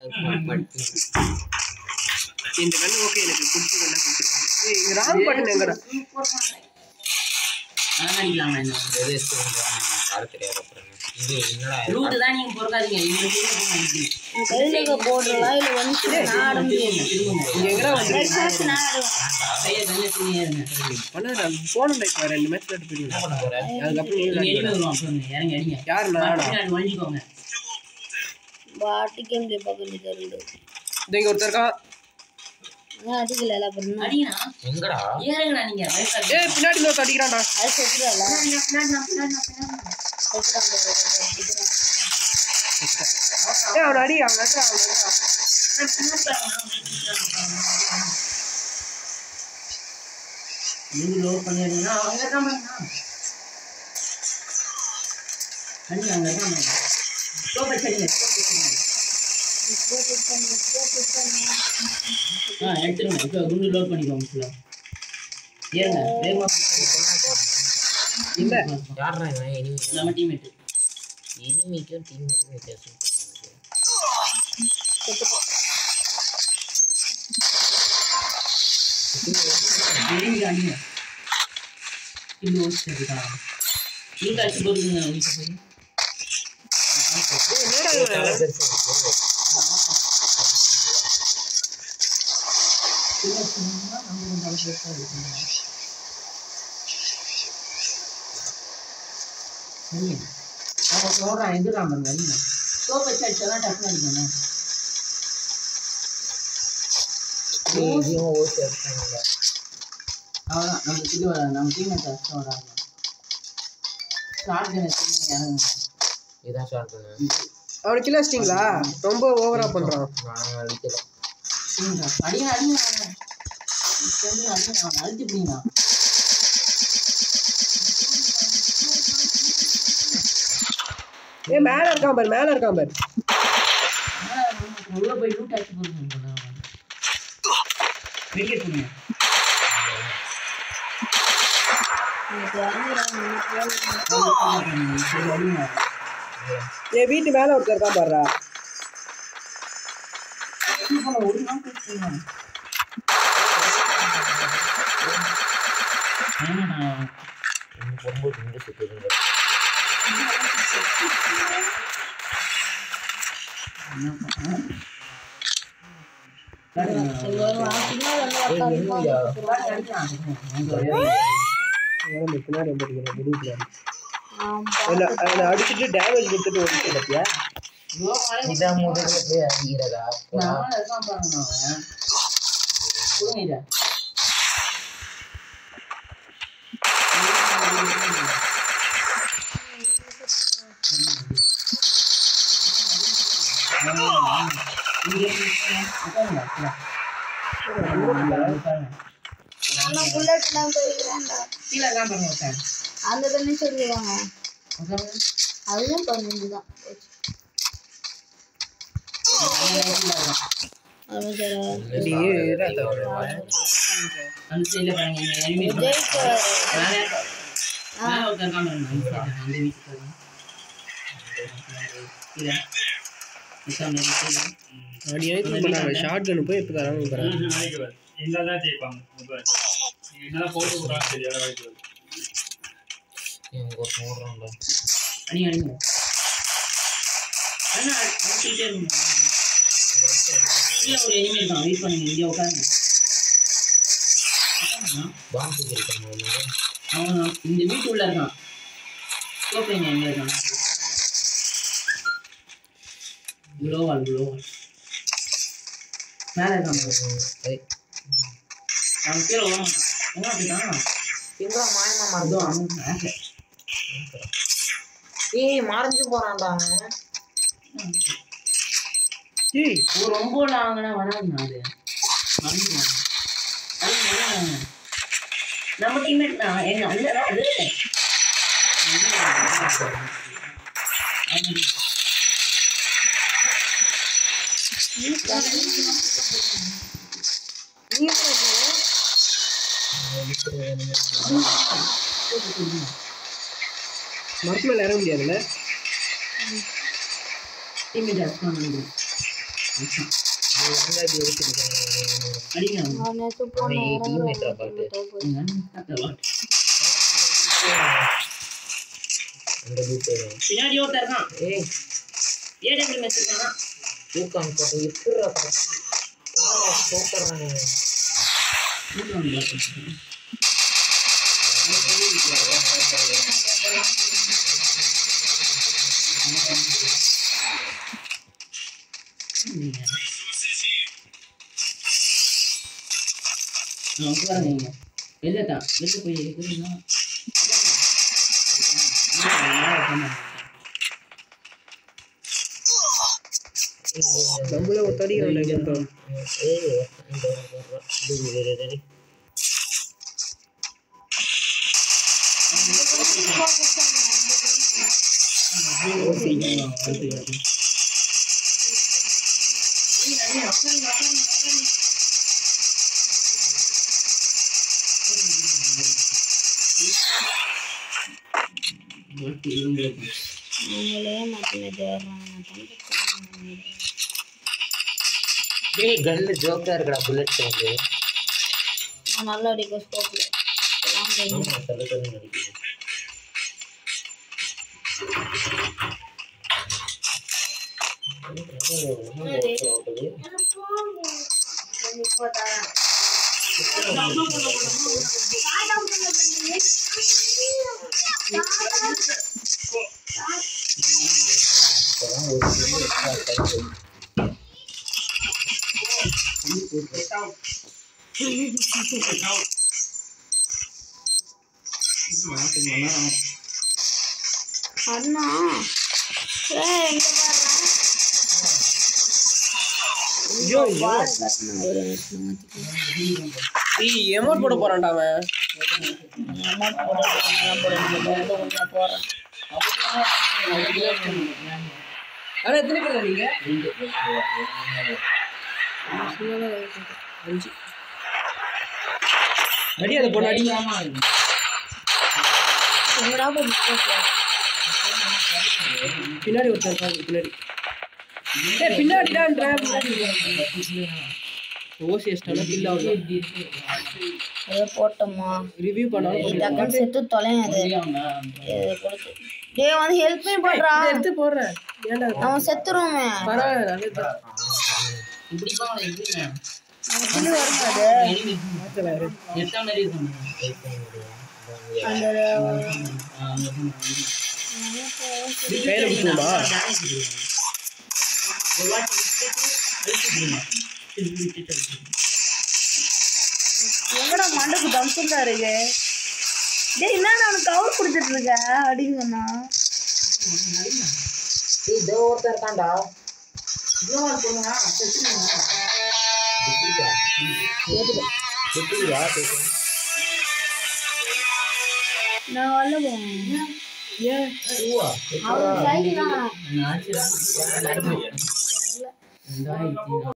இந்த கண்ணு ஓகே எனக்கு பிடிச்ச கண்ணா கொடுத்துருக்காங்க ஏய் இங்க ராங் பட்டன் எங்கடா அடிக்கலாமா என்ன எது எடுத்து ஆட தெரியாது அப்புறம் இது என்னடா இது? லூட்டு தான் நீங்க பொறுக்காதீங்க இங்க கீழே போங்க இப்படி. கையில போடுறலாம் இல்ல வந்து நான் ஆட முடியாது திரும்புங்க. இங்க எங்கடா வந்து Versus நான் ஆடுவேன் கையை தள்ளி தூங்கியே இருங்க. பண்ணா போனடா இப்ப ரெண்டு மேட்ச் விளையாட்டு போயிடுவேன் என்ன பண்ண போற அதுக்கப்புறம் நீ இங்க விளையாடு. எனிமி வருவான் பாருங்க. இறங்கி அடிங்க யார் நானா பின்னாடி ஒளிஞ்சுக்கோங்க பாட்டி கேம் பார்க்க தெரியுது இந்த இங்க ஒருத்தர் இருக்கான் நான் அடிக்கல எல்லாம் பண்ணா அடிங்கண்ணா எங்கடா ஏறுங்கண்ணா நீங்க ரைட் சைடு. ஏய் பின்னாடி இன்னொருத்தர் அடிக்கிறான்டா அது செத்துடல பின்னாடி, பின்னாடி, பின்னாடி, பின்னாடி. ஏய் அவன் அடி அவன் அடிக்கிறான் அவன் அடிக்கிறான் நான் பின்னாடி பாருங்க. நீங்க லோட் பண்ணிடுங்க அவங்க இருக்காம அடி அவங்க இருக்காம ஸ்டோப் வச்சடிங்க ஸ்டோப் வச்சடிங்க ஆ எடுத்துருங்க இப்போ குண்டு லோட் பண்ணிக்கோங்க ஃபுல்லாக ஏறுங்க வேகமா இல்ல யாரா இவன் எனிமி நம்ம டீம்மேட்டு எனிமிக்கும் டீம்மேட்டுக்கும் வித்தியாசம் தெரியாது. எனிமிக்கு அடிங்க இந்த ஓசிட்டு இருக்காங்க நீங்க அடிச்சு போடுங்க உங்களுக்கு போய் என்னடா இவன்? பெருசா இருக்கு. அவன் சொல்றான் எதிரான் பாருங்க அடிங்க ஸ்டோப் வச்சு அடிச்சாதான் டக்குனு அடிக்கணும் ஏய், இவன் ஓசி அடிச்சானுங்க. அவ்வளோதான் நம்ம இது வர நம்ம டீம்மேட் அடிச்சு வராங்க ஷார்ட் கன் எடுத்து இறங்குங்க இதான் ஷார்ட் பண்ணு அவனுக்கு கிll அடிச்சிட்டீங்களா ரொம்ப ஓவரா பண்றான் நான் அடிக்கல அடிங்க அடிங்க அடிங்க அடிங்க அடிங்க அவன் அழுத்தி பிடிங்க ஏய் மேல இருக்கான் பாரு மேல இருக்கான் பாரு உள்ள போய் லூட் அடிச்சு போடுங்க வெளியே போடுங்க சரி அடிங்க ஏய் வீட்டு மேல ஒருத்தர் இருக்கான் பாருடா ஒரு நாள் பேசுங்க என்னண்ணா இன்னும் ரொம்ப இங்க சுத்துதுங்க ஏய், எனிமியா? ஏன் பின்னாடி வந்து அடிக்கிறேன் முடியல என்ன அவனை அடிச்சுட்டு டேமேஜ் கொடுத்துட்டு ஓடிட்டு பார்த்தியா இதான் முதல்ல போய் அடிக்கிறதா புல்லட் எல்லாம் போயிருக்கிறான்டா அந்த தண்ணி சொல்லுவாங்க அதுதான் பதினஞ்சு தான் அது சரி அந்த சைடுல பாருங்க இங்க enemy இருக்காங்க. விஜய்க்கு மேல மேல ஒருத்தன் இருக்கான் பாருங்க, அந்த side, அந்த வீட்டுக்கு பாருங்க. கீழே. நிக்காம இந்த side. அநியாயத்துக்கு பண்ணாங்க ஷார்ட் கன் போய் இப்போ தராங்க பாரு என்னதான் ஜெயிப்பாங்க இப்ப என்ன போட்டு விடுறாங்க தெரியாத வாய்ப்பு இருக்கு. இவங்க ஒரு மூடுறாங்க அடிங்க, அடிங்க. அண்ணா, அடிச்சுக்கிட்டே இருங்க. கீழே ஒரு enemy இருக்கான், wait பண்ணுங்க, இங்கே உட்காருங்க. உட்காருங்க. பாம்பு இருக்காங்க அவன் தான். இந்த வீட்டு உள்ள இருக்கான் சோப்பைங்க எங்க இருக்கான் குளோவால் குளோவால் மேல இருக்கான் பாரு. அவன் கீழே வர மாட்டான் எங்க அப்படிதான் எங்க மாயமா அதோ மறந்தோம் அவன் மேல. ஏய் மறைஞ்சு போறான்டா அவன் ஏய் ஒரு ரொம்ப வாங்கினா வராதுண்ணா அது மறந்துடுவாங்க. அது வராதுண்ணா. நம்ம டீம்மேட் தான் எங்க அண்ணன் தான் அது மரத்து மேல இறங்க முடியாதுல்ல டீம்மேட் அடிச்சு நீ வந்து அப்படி யோசிச்சிருக்கேன் அடிங்க அவனை. நான் நேத்து அவன் போன என் teammate ஆ பாத்து. எங்க அண்ணன் தாத்தா வா. அந்த லூட்டு பின்னாடி ஒருத்தன் இருக்கான் ஏய் ஏடபிள்யூ மெஸ் இருக்கான் தூக்கம் போட்டு எப்படிடா சூப்பர் வீட்டுல வந்து பார்த்து. நீங்க. ஆ, உட்காருங்க இங்க. வெளில தான். வெளில போய் இருக்குதுன்னா. நம்மள ஒரு தடி கேட்டோம் ஏய் இந்த இது இது இது இது அவங்களே மாத்தின தேடுறாங்க டேய் கன்னு ஜோக்கா இருக்குடா புல்லட் சவுண்டு நான் நல்லா அடிக்க ஸ்கோப்ல ஆமா தலை தலை நடிக்குது அண்ணா ஏய் இங்க ஐயோ ஐயோ ஏய் எமோட் போட போறான்டா அவன் போறேன் ஆனா எத்தனை பேர் நீங்க அஞ்சு அடி அதை போன அடி எங்கடா போய் ஸ்கோப்ல பின்னாடி ஒருத்தன் இருக்கான் பின்னாடி ஏய் பின்னாடிடான்ற பின்னாடி ஓசி எஸ்டால கில் ஆகல ஏதோ போட்டோமா ரிவ்யூ பண்ணாலும் டக்குன்னு செத்து தொலையும் அது இது கொடுத்து டேய் வந்து ஹெல்ப் பண்ணி போடுறா இதை எடுத்து போடுறேன் ஏன்டா நம்ம செத்துருவோமே பரவாயில்ல நல்லதுதான் கிளி வருது அது மாத்தல இரு. எட்டாம் தேதி சொன்னேன் அந்த கையில குத்துமா எங்கடா மண்டக்கு தம்சுண்டா இருக்கு டேய் என்ன நான் கவர் கொடுத்துட்டு இருக்க அப்படின்னு சொன்னா இதோ ஒருத்தன் இருக்கான்டா எப்படிடா நான் வரல போவேன் ஏன் அவன் சைடு தான் ரெண்டாயிரத்தி